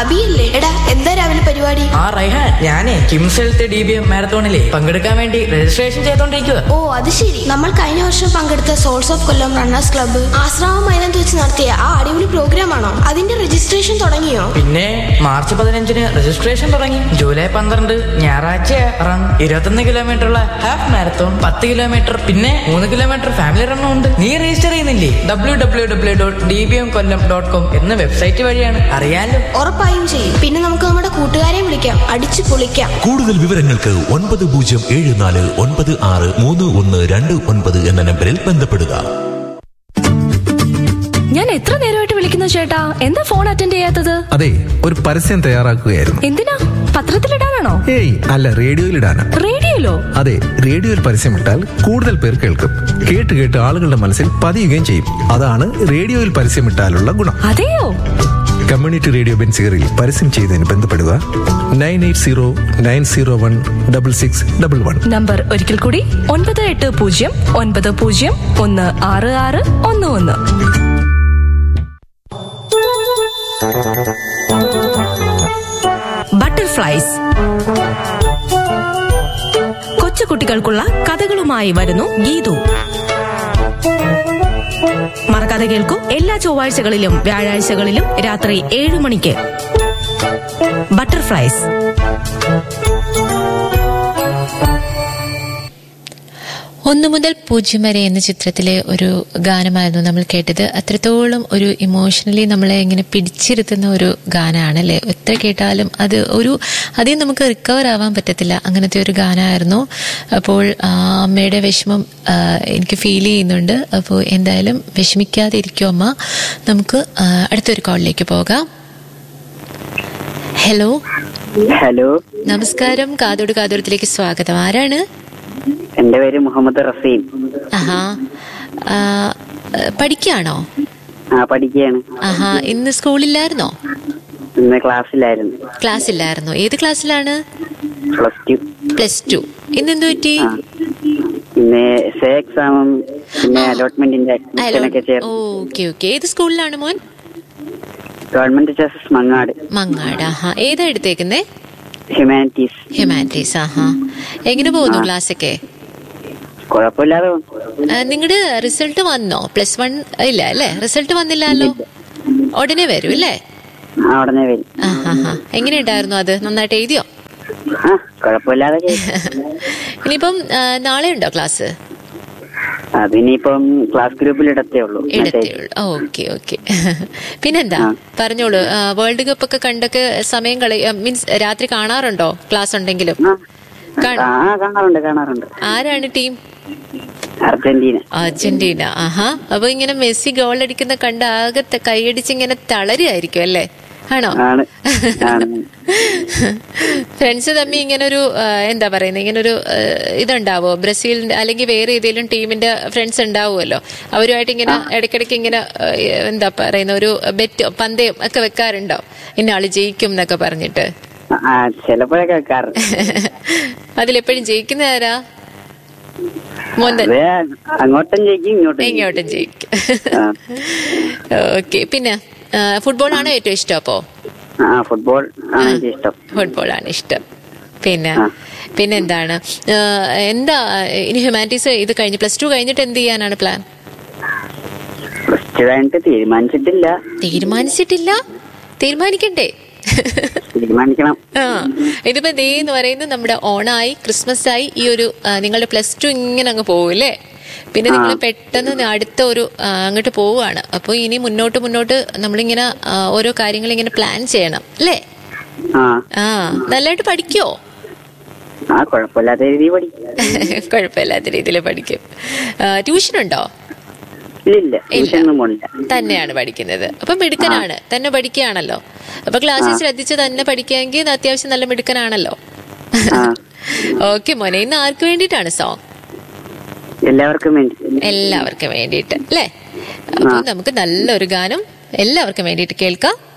അബിയല്ലേ എടാ എന്താ രാവിലെ പരിപാടി ആ റൈഹാൻ ഞാനേ KIMS health D B M മാരത്തോണിലെ പങ്കെടുക്കാൻ വേണ്ടി രജിസ്ട്രേഷൻ ചെയ്തോണ്ടിരിക്കുക ഓ അത് ശരി നമ്മൾ കഴിഞ്ഞ വർഷം പങ്കെടുത്ത souls of Kollam runners club Ashrama മൈതാനത്ത് വെച്ച് നടത്തിയ ആ അടിപൊളി പ്രോഗ്രാം ആണോ അതിന്റെ രജിസ്ട്രേഷൻ തുടങ്ങിയോ പിന്നെ മാർച്ച് പതിനഞ്ചിന് രജിസ്ട്രേഷൻ തുടങ്ങി ജൂലൈ പന്ത്രണ്ട് ഞായറാഴ്ച റൺ ഇരുപത്തൊന്ന് കിലോമീറ്റർ ഉള്ള ഹാഫ് മാരത്തോൺ പത്ത് കിലോമീറ്റർ പിന്നെ മൂന്ന് കിലോമീറ്റർ ഫാമിലി റണ്ണും ഉണ്ട് നീ രജിസ്റ്റർ ചെയ്യുന്നില്ലേ W W W dot D B M Kollam dot com എന്ന വെബ്സൈറ്റ് വഴിയാണ് അറിയാലോ ഉറപ്പായും ചെയ്യും പിന്നെ നമുക്ക് നമ്മുടെ കൂട്ടുകാരെ വിളിക്കാം അടിച്ചു പൊളിക്കാം കൂടുതൽ വിവരങ്ങൾക്ക് ഒൻപത് പൂജ്യം ഏഴ് നാല് ഒൻപത് ആറ് മൂന്ന് ഒന്ന് രണ്ട് ഒൻപത് എന്ന നമ്പറിൽ ബന്ധപ്പെടുക ഞാൻ എത്ര നേരമായിട്ട് വിളിക്കുന്നു ചേട്ടാ എന്താ ഫോൺ അറ്റൻഡ് ചെയ്യാത്തത് അതെ ഒരു പരസ്യം തയ്യാറാക്കുകയായിരുന്നു എന്തിനാ പത്രത്തിലിടാനാണോ ഏയ് അല്ല റേഡിയോയിലിടാനാ റേഡിയോയിലോ അതെ റേഡിയോയിൽ പരസ്യമിട്ടാൽ കൂടുതൽ പേർ കേൾക്കും കേട്ട് കേട്ട് ആളുകളുടെ മനസ്സിൽ പതിയുകയും ചെയ്യും അതാണ് റേഡിയോയിൽ പരസ്യമിട്ടാലുള്ള ഗുണം അതെയോ കമ്മ്യൂണിറ്റി റേഡിയോ ബെൻസിയറിൽ പരസ്യം ചെയ്തതിന് ബന്ധപ്പെടുക nine eight zero nine zero one double six double one number ഒരിക്കൽ കൂടി ഒൻപത് എട്ട് പൂജ്യം ഒൻപത് പൂജ്യം ഒന്ന് ആറ് ആറ് ഒന്ന് ഒന്ന് ബട്ടർഫ്ലൈസ് കൊച്ചുകുട്ടികൾക്കുള്ള കഥകളുമായി വരുന്നു ഗീതു മറക്കാതെ കേൾക്കൂ എല്ലാ ചൊവ്വാഴ്ചകളിലും വ്യാഴാഴ്ചകളിലും രാത്രി ഏഴ് മണിക്ക് ബട്ടർഫ്ലൈസ് ഒന്നു മുതൽ പൂജ്യം വരെ എന്ന ചിത്രത്തിലെ ഒരു ഗാനമായിരുന്നു നമ്മൾ കേട്ടത് അത്രത്തോളം ഒരു ഇമോഷണലി നമ്മളെ ഇങ്ങനെ പിടിച്ചിരുത്തുന്ന ഒരു ഗാനമാണ് അല്ലേ എത്ര കേട്ടാലും അത് ഒരു അതിൽ നമുക്ക് റിക്കവർ ആവാൻ പറ്റത്തില്ല അങ്ങനത്തെ ഒരു ഗാനമായിരുന്നു അപ്പോൾ ആ, അമ്മയുടെ വിഷമം ആ, എനിക്ക് ഫീൽ ചെയ്യുന്നുണ്ട് അപ്പോൾ എന്തായാലും വിഷമിക്കാതെ ഇരിക്കും അമ്മ നമുക്ക് ആ, അടുത്തൊരു കോളിലേക്ക് പോകാം ഹലോ ഹലോ നമസ്കാരം കാതോട് കാതോടത്തിലേക്ക് സ്വാഗതം ആരാണ് എന്റെ പേര് മുഹമ്മദ് റസീം ആഹാ ആ, പഠിക്കാണോ ആ പഠിക്കുകയാണ് ആഹാ ഇന്ന് സ്കൂളില്ലായിരുന്നോ ഇന്ന് ക്ലാസ്സിലായിരുന്നു ക്ലാസ് ഇല്ലായിരുന്നോ ഏത് ക്ലാസ്സിലാണ് പ്ലസ് ടു പ്ലസ് ടു ഇന്ന് എന്ത് പറ്റി ആ പിന്നെ എസ് എക്സാമും പിന്നെ അലോട്ട്മെന്റിന്റെ അഡ്മിഷനൊക്കെ ചേർന്ന് ഓക്കെ ഓക്കെ ഏത് സ്കൂളിലാണ് മോൻ ഗവൺമെന്റ് ചർച്ചസ് മങ്ങാട് മങ്ങാട് ആഹാ ഏതാ എടുത്തേക്കുന്നേ ഹ്യൂമാനിറ്റീസ് ഹ്യൂമാനിറ്റീസ് ആഹാ എങ്ങനെ പോകുന്നു ക്ലാസ്സൊക്കെ കുഴപ്പമില്ലാതെ പോകുന്നു. നിങ്ങളുടെ റിസൾട്ട് വന്നോ പ്ലസ് വൺ ഇല്ല അല്ലേ റിസൾട്ട് വന്നില്ലല്ലോ ഉടനെ വരും അല്ലേ ആ ഉടനെ വരും ആഹാ എങ്ങനെയുണ്ടായിരുന്നു അത് നന്നായിട്ട് എഴുതിയോ ആ കുഴപ്പമില്ലാതെ ചെയ്തു. ഇനിയിപ്പം ആ, നാളെ ഉണ്ടോ ക്ലാസ് അതിനിപ്പം ക്ലാസ് ഗ്രൂപ്പിൽ ഇടത്തേ ഉള്ളൂ ഇടത്തേ മെസ്സേജ്. ഉള്ളൂ ഓക്കെ ഓക്കെ പിന്നെന്താ ആ. പറഞ്ഞോളൂ ആ, വേൾഡ് കപ്പ് ഒക്കെ കണ്ടൊക്കെ സമയം കളി മീൻസ് രാത്രി കാണാറുണ്ടോ ക്ലാസ് ഉണ്ടെങ്കിലും ആ കാണ- ആ കാണാറുണ്ട് കാണാറുണ്ട് ആരാണ് ടീം അർജന്റീന അർജന്റീന ആഹാ അപ്പൊ ഇങ്ങനെ മെസ്സി ഗോൾ അടിക്കുന്ന കണ്ട് ആകെ ത- കൈയടിച്ച് ഇങ്ങനെ തളരുമായിരിക്കും അല്ലേ ആണോ ആണ് ആണ് ഫ്രണ്ട്സ് തമ്മി ഇങ്ങനെ ഒരു ആ, എന്താ പറയുന്നത് ഇങ്ങനെ ഒരു ആ, ഇതുണ്ടാവോ ബ്രസീലിന്റെ അല്ലെങ്കിൽ വേറെ ഏതെങ്കിലും ടീമിന്റെ ഫ്രണ്ട്സ് ഉണ്ടാവുമല്ലോ അവരുമായിട്ട് ഇങ്ങനെ ഇടയ്ക്കിടയ്ക്ക് ഇങ്ങനെ ആ, എന്താ പറയുന്ന ഒരു ബെറ്റ് പന്തയം ഒക്കെ വെക്കാറുണ്ടോ ഇന്ന ആള് ജയിക്കും എന്നൊക്കെ പറഞ്ഞിട്ട് ആ ചിലപ്പോഴൊക്കെ വെക്കാറുണ്ട് അതിലെപ്പോഴും ജയിക്കുന്ന ആരാ മോൻ തന്നെ അത് അങ്ങോട്ടും ജയിക്കും ഇങ്ങോട്ടും ജയിക്കും. ഇങ്ങോട്ടും ജയിക്കും ആ. ഓക്കെ പിന്നെ ഫുട്ബോൾ ആണോ ഏറ്റവും ഇഷ്ടം അപ്പോ ആ ഫുട്ബോൾ ആണ് എനിക്ക് ഇഷ്ടം ഫുട്ബോൾ ആണ് ഇഷ്ടം പിന്നെ ആ. പിന്നെ എന്താണ് ആ, എന്താ ഇനി ഹ്യൂമാനിറ്റീസ് ഇത് കഴിഞ്ഞ് പ്ലസ് ടു കഴിഞ്ഞിട്ട് എന്ത് ചെയ്യാനാണ് പ്ലാൻ പ്ലസ് ടു കഴിഞ്ഞിട്ട് തീരുമാനിച്ചിട്ടില്ല തീരുമാനിച്ചിട്ടില്ല തീരുമാനിക്കണ്ടേ തീരുമാനിക്കണം ആ ഇതിപ്പോ ദേ എന്ന് പറയുന്നത് നമ്മുടെ ഓണായി ക്രിസ്മസ് ആയി ഈ ഒരു ആ, നിങ്ങളുടെ പ്ലസ് ടു ഇങ്ങനെ അങ്ങ് പോവില്ലേ പിന്നെ നിങ്ങൾ പെട്ടെന്ന് അടുത്ത ഒരു ആ, അങ്ങോട്ട് പോവുകയാണ് അപ്പോൾ ഇനി മുന്നോട്ട് മുന്നോട്ട് നമ്മളിങ്ങനെ ആ, ഓരോ കാര്യങ്ങൾ ഇങ്ങനെ പ്ലാൻ ചെയ്യണം അല്ലേ ആ ആ നല്ലതായിട്ട് പഠിക്കോ ആ കുഴപ്പമില്ലാത്ത രീതിയിൽ പഠിക്കും കുഴപ്പമില്ലാത്ത രീതിയിൽ പഠിക്കും ട്യൂഷൻ ഉണ്ടോ ഇല്ലില്ല ട്യൂഷനൊന്നും പോണില്ല തന്നെയാണ് പഠിക്കുന്നത് അപ്പൊ മിടുക്കനാണ് തന്നെ പഠിക്കുകയാണല്ലോ അപ്പൊ ക്ലാസ്സിൽ ശ്രദ്ധിച്ച് തന്നെ പഠിക്കുകയെങ്കിൽ അത്യാവശ്യം നല്ല മിടുക്കനാണല്ലോ ആ. ഓക്കെ മോനെ ഇന്ന് ആർക്ക് വേണ്ടിയിട്ടാണ് സോങ് എല്ലാവർക്കും വേണ്ടി എല്ലാവർക്കും വേണ്ടിയിട്ട് അല്ലേ അപ്പൊ നമുക്ക് നല്ലൊരു ഗാനം എല്ലാവർക്കും വേണ്ടിയിട്ട് കേൾക്കാം